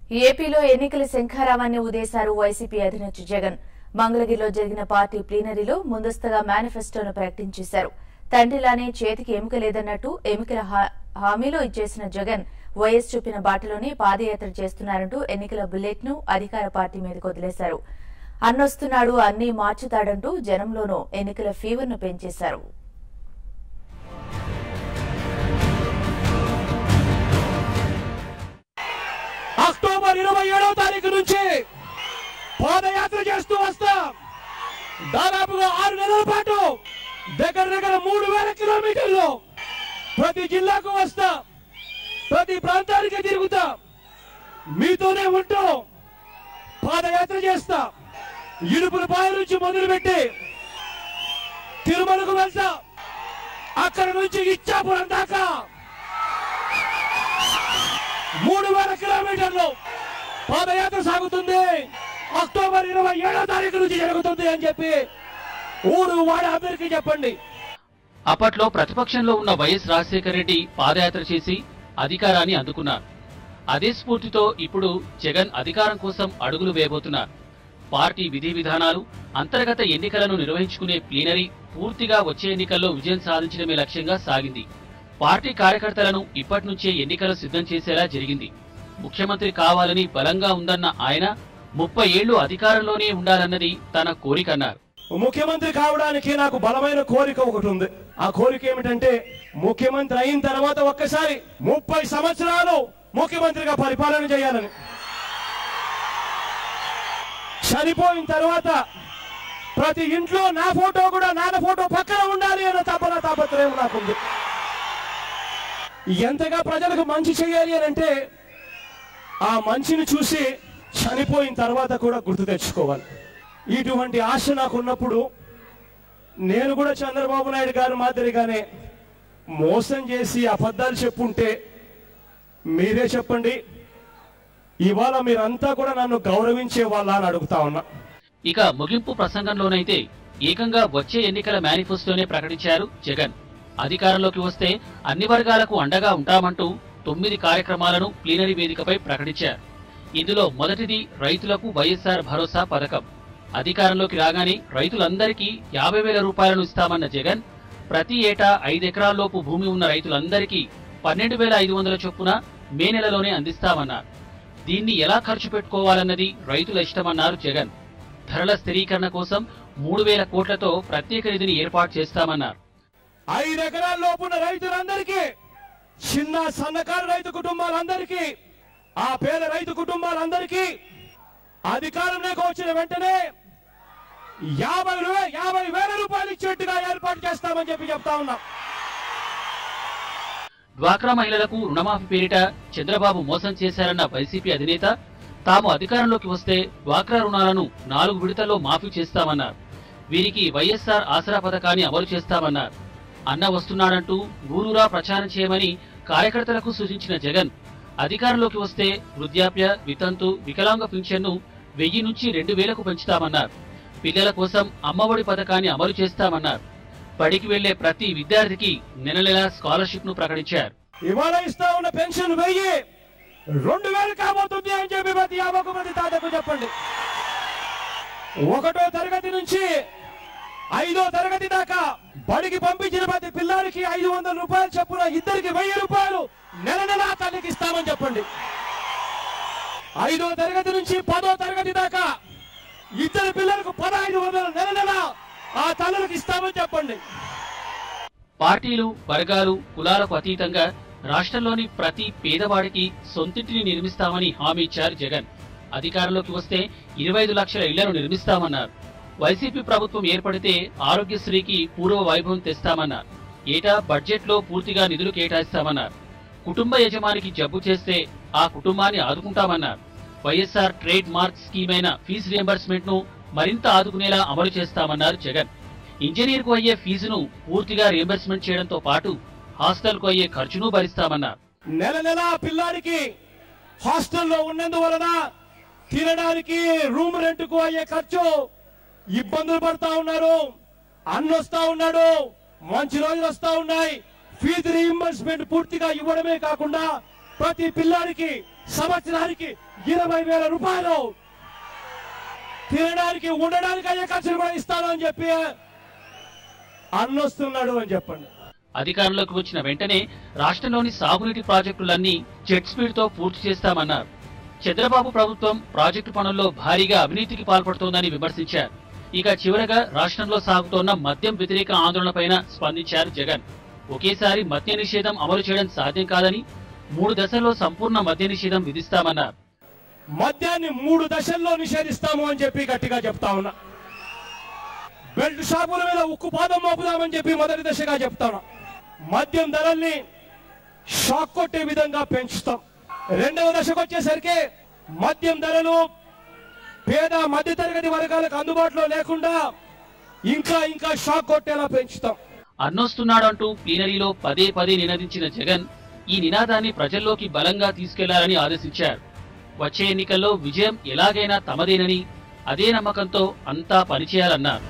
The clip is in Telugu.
ఏపీలో ఎన్నికల శంఖారావాన్ని ఉదేశారు వైసీపీ అధినేత జగన్ మంగళగిరిలో జరిగిన పార్టీ ప్లీనరీలో ముందస్తుగా మేనిఫెస్టోను ప్రకటించేశారు తండ్రిలానే చేతికి ఎముక లేదన్నట్టు ఎముకల హా- హామీలో ఇచ్చేసిన జగన్ వైఎస్ చూపిన బాటలోనే పాదయాత్ర చేస్తున్నారంటూ ఎన్నికల బుల్లెట్ ను అధికార పార్టీ మీదకు వదిలేశారు అన్నొస్తున్నాడు అన్నీ మార్చుతాడంటూ జనంలోనూ ఎన్నికల ఫీవర్ను పెంచేశారు అక్టోబర్ ఇరవై ఏడవ తారీఖు నుంచి పాదయాత్ర చేస్తూ వస్తాం దాదాపుగా ఆరు నెలల పాటు దగ్గర దగ్గర మూడు వేల కిలోమీటర్లు ప్రతి జిల్లాకు వస్తాం ప్రతి ప్రాంతానికి తిరుగుతాం మీతోనే ఉంటూ పాదయాత్ర చేస్తాం ఇడుపుల పాయ నుంచి మొదలుపెట్టి తిరుమలకు వెళ్తాం అక్కడ నుంచి ఇచ్చాపురం దాకా మూడు వేల కిలోమీటర్లు పాదయాత్ర సాగుతుంది అక్టోబర్ ఇరవై ఏడో తారీఖు నుంచి జరుగుతుంది అని చెప్పి ఊరు వాడ అందరికీ చెప్పండి అప్పట్లో ప్రతిపక్షంలో ఉన్న వైఎస్ రాజశేఖర రెడ్డి పాదయాత్ర చేసి అధికారాన్ని అందుకున్నారు అదే స్ఫూర్తితో ఇప్పుడు జగన్ అధికారం కోసం అడుగులు వేయబోతున్నారు పార్టీ విధి విధానాలు అంతర్గత ఎన్నికలను నిర్వహించుకునే ప్లీనరీ పూర్తిగా వచ్చే ఎన్నికల్లో విజయం సాధించడమే లక్ష్యంగా సాగింది పార్టీ కార్యకర్తలను ఇప్పటి నుంచే ఎన్నికలు సిద్ధం చేసేలా జరిగింది ముఖ్యమంత్రి కావాలని బలంగా ఉందన్న ఆయన ముప్పై ఏళ్లు అధికారంలోనే ఉండాలన్నది తన కోరికన్నారు ముఖ్యమంత్రి కావడానికి నాకు బలమైన కోరిక ఒకటి ఉంది ఆ కోరిక ఏమిటంటే ముఖ్యమంత్రి అయిన తర్వాత ఒక్కసారి ముప్పై సంవత్సరాలు ముఖ్యమంత్రిగా పరిపాలన చేయాలని చనిపోయిన తర్వాత ప్రతి ఇంట్లో నా ఫోటో కూడా నాన్న ఫోటో పక్కన ఉండాలి అన్న తపన తాపత్రయం నాకుంది ఎంతగా ప్రజలకు మంచి చేయాలి అని అంటే ఆ మంచిని చూసి చనిపోయిన తర్వాత కూడా గుర్తు తెచ్చుకోవాలి ఇటువంటి ఆశ నాకు ఉన్నప్పుడు నేను కూడా చంద్రబాబు నాయుడు గారి మాదిరిగానే మోసం చేసి అబద్ధాలు చెప్పుంటే మీరే చెప్పండి ఇవాళ మీరంతా కూడా నన్ను గౌరవించే వాళ్ళ అని అడుగుతా ఉన్నా ఇక ముగింపు ప్రసంగంలోనైతే ఏకంగా వచ్చే ఎన్నికల మేనిఫెస్టోనే ప్రకటించారు జగన్ అధికారంలోకి వస్తే అన్ని వర్గాలకు అండగా ఉంటామంటూ తొమ్మిది కార్యక్రమాలను ప్లీనరీ వేదికపై ప్రకటించారు ఇందులో మొదటిది రైతులకు వైఎస్ఆర్ భరోసా పథకం అధికారంలోకి రాగానే రైతులందరికీ యాభై వేల రూపాయలను ఇస్తామన్న జగన్ ప్రతి ఏటా ఐదెకరాల్లోపు భూమి ఉన్న రైతులందరికీ పన్నెండు వేల ఐదు వందల చొప్పున మే నెలలోనే అందిస్తామన్నారు దీన్ని ఎలా ఖర్చు పెట్టుకోవాలన్నది రైతుల ఇష్టమన్నారు జగన్ ధరల స్థిరీకరణ కోసం మూడు వేల కోట్లతో ప్రత్యేక నిధిని ఏర్పాటు చేస్తామన్నారు ఐదు ఎకరాల లోపున్న రైతులందరికీ చిన్న సన్నకారు రైతు కుటుంబాలందరికీ ఆ పేద రైతు కుటుంబాలందరికీ అధికారంలోకి వచ్చిన వెంటనే యాభై వే- యాభై వేల రూపాయలు ఇచ్చేట్టుగా ఏర్పాటు చేస్తామని చెప్పి చెప్తా ఉన్నాం డ్వాక్రా మహిళలకు రుణమాఫీ పేరిట చంద్రబాబు మోసం చేశారన్న వైసీపీ అధినేత తాము అధికారంలోకి వస్తే డ్వాక్రా రుణాలను నాలుగు విడతల్లో మాఫీ చేస్తామన్నారు వీరికి వైఎస్ఆర్ ఆసరా పథకాన్ని అమలు చేస్తామన్నారు అన్న వస్తున్నాడంటూ ఊరూరా ప్రచారం చేయమని కార్యకర్తలకు సూచించిన జగన్ అధికారంలోకి వస్తే వృద్ధాప్య వితంతు వికలాంగ పింఛన్ను వెయ్యి నుంచి రెండు వేలకు పెంచుతామన్నారు పిల్లల కోసం అమ్మఒడి పథకాన్ని అమలు చేస్తామన్నారు బడికి వెళ్లే ప్రతి విద్యార్థికి నెల నెలా స్కాలర్షిప్ ను ప్రకటించారు ఇవాళ ఇస్తా ఉన్న పెన్షన్ వెయ్యి రెండు వేలు కాబోతుంది అని చెప్పి ప్రతి యాభై ఒక మంది తాతకు చెప్పండి ఒకటో తరగతి నుంచి ఐదో తరగతి దాకా బడికి పంపించిన ప్రతి పిల్లాడికి ఐదు వందల రూపాయలు చొప్పున ఇద్దరికి వెయ్యి రూపాయలు నెల నెల తల్లికి ఇస్తామని చెప్పండి ఐదో తరగతి నుంచి పదో తరగతి దాకా ఇద్దరు పిల్లలకు పదహైదు వందలు నెల నెల ఆ తల్లులకు ఇస్తామని చెప్పండి పార్టీలు వర్గాలు కులాలకు అతీతంగా రాష్ట్రంలోని ప్రతి పేదవాడికి సొంతింటిని నిర్మిస్తామని హామీ ఇచ్చారు జగన్ అధికారంలోకి వస్తే ఇరవై ఐదు లక్షల ఇళ్లను నిర్మిస్తామన్నారు వైసీపీ ప్రభుత్వం ఏర్పడితే ఆరోగ్యశ్రీకి పూర్వ వైభవం తెస్తామన్నారు ఏటా బడ్జెట్ లో పూర్తిగా నిధులు కేటాయిస్తామన్నారు కుటుంబ యజమానికి జబ్బు చేస్తే ఆ కుటుంబాన్ని ఆదుకుంటామన్నారు వైఎస్ఆర్ ట్రేడ్ మార్క్ స్కీమ్ అయిన ఫీజు రియంబర్స్మెంట్ ను మరింత ఆదుకునేలా అమలు చేస్తామన్నారు జగన్ ఇంజనీర్ కు అయ్యే ఫీజును పూర్తిగా రియంబర్స్మెంట్ చేయడంతో పాటు హాస్టల్ కు అయ్యే ఖర్చును భరిస్తామన్నారు నెల నెల ఆ పిల్లాడికి హాస్టల్లో ఉన్నందువలన తినడానికి రూమ్ రెంట్ కు అయ్యే ఖర్చు ఇబ్బందులు పడతా ఉన్నారు అన్న వస్తా ఉన్నాడు మంచి రోజులు వస్తా ఉన్నాయి ఫీజు రీఇంబర్స్మెంట్ పూర్తిగా ఇవ్వడమే కాకుండా ప్రతి పిల్లాడికి సంవత్సరానికి ఇరవై వేల రూపాయలు తినడానికి ఉండడానికి అయ్యే ఖర్చులు కూడా ఇస్తాను అని చెప్పి అన్నొస్తున్నాడు అని చెప్పండి అధికారంలోకి వచ్చిన వెంటనే రాష్ట్రంలోని సాగునీటి ప్రాజెక్టులన్నీ జెట్ స్పీడ్ తో పూర్తి చేస్తామన్నారు చంద్రబాబు ప్రభుత్వం ప్రాజెక్టు పనుల్లో భారీగా అవినీతికి పాల్పడుతోందని విమర్శించారు ఇక చివరగా రాష్ట్రంలో సాగుతోన్న మద్యం వ్యతిరేక ఆందోళనపైన స్పందించారు జగన్ ఒకేసారి మద్య నిషేధం అమలు చేయడం సాధ్యం కాదని మూడు దశల్లో సంపూర్ణ మద్య నిషేధం విధిస్తామన్నారు మద్యాన్ని మూడు దశల్లో నిషేధిస్తాము అని చెప్పి గట్టిగా చెప్తా ఉన్నా బెల్ట్ షాపుల మీద ఉక్కు పాదం మోపుదామని చెప్పి మొదటి దశగా చెప్తాను మద్యం ధరల్ని షాక్ కొట్టే విధంగా పెంచుతాం రెండవ దశకు వచ్చేసరికి మద్యం ధరలు పేద మధ్యతరగతి వర్గాలకు అందుబాటులో లేకుండా ఇంకా ఇంకా షాక్ కొట్టేలా పెంచుతాం అన్నొస్తున్నాడంటూ ప్లీనరీలో పదే పదే నినదించిన జగన్ ఈ నినాదాన్ని ప్రజల్లోకి బలంగా తీసుకెళ్లాలని ఆదేశించారు వచ్చే ఎన్నికల్లో విజయం ఎలాగైనా తమదేనని అదే నమ్మకంతో అంతా పనిచేయాలన్నారు